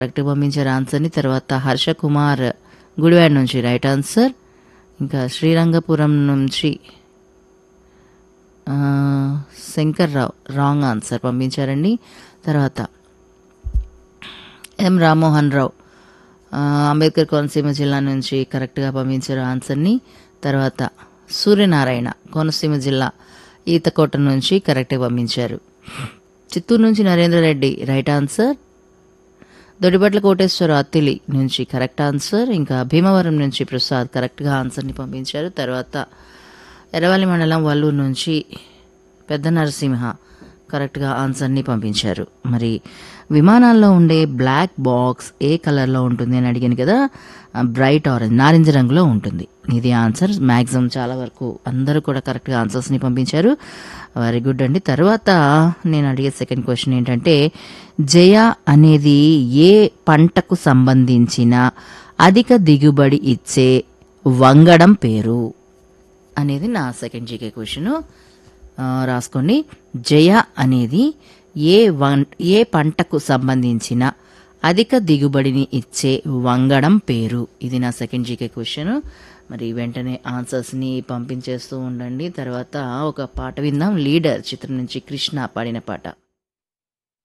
correct పంపించారు ఆన్సర్ని తర్వాత హర్ష కుమార్ గుడివాడ నుంచి రైట్ ఆన్సర్ ఇంకా శ్రీరంగపురం నుంచి ఆ, శంకర్ రావు రాంగ్ ఆన్సర్ పంపించారండి తర్వాత ఎం రామ్మోహన్ రావు ఆ, అంబేద్కర్ కోనసీమ జిల్లా నుంచి కరెక్ట్గా పంపించారు ఆన్సర్ని తర్వాత సూర్యనారాయణ కోనసీమ జిల్లా ఈతకోట నుంచి కరెక్ట్గా పంపించారు చిత్తూరు నుంచి నరేంద్ర రెడ్డి రైట్ ఆన్సర్ దొడిబట్ల కోటేశ్వర అత్తిలి నుంచి కరెక్ట్ ఆన్సర్ ఇంకా భీమవరం నుంచి ప్రసాద్ కరెక్ట్గా ఆన్సర్ని పంపించారు తర్వాత ఎర్రవల్లి మండలం వల్లూరు నుంచి పెద్ద నరసింహ కరెక్ట్గా ఆన్సర్ని పంపించారు మరి విమానాల్లో ఉండే బ్లాక్ బాక్స్ ఏ కలర్లో ఉంటుంది అని అడిగాను కదా బ్రైట్ ఆరెంజ్ నారింజ రంగులో ఉంటుంది ఇది ఆన్సర్ మ్యాక్సిమం చాలా వరకు అందరూ కూడా కరెక్ట్గా ఆన్సర్స్ని పంపించారు వెరీ గుడ్ అండి తర్వాత నేను అడిగే సెకండ్ క్వశ్చన్ ఏంటంటే జయ అనేది ఏ పంటకు సంబంధించిన అధిక దిగుబడి ఇచ్చే వంగడం పేరు అనేది నా సెకండ్ జీకే క్వశ్చన్ రాసుకోండి జయ అనేది ఏ వన్ ఏ పంటకు సంబంధించిన అధిక దిగుబడిని ఇచ్చే వంగడం పేరు ఇది నా సెకండ్ జీకే క్వశ్చన్ మరి వెంటనే ఆన్సర్స్ని పంపించేస్తూ ఉండండి తర్వాత ఒక పాట విందాం లీడర్ చిత్రం నుంచి కృష్ణ పాడిన పాట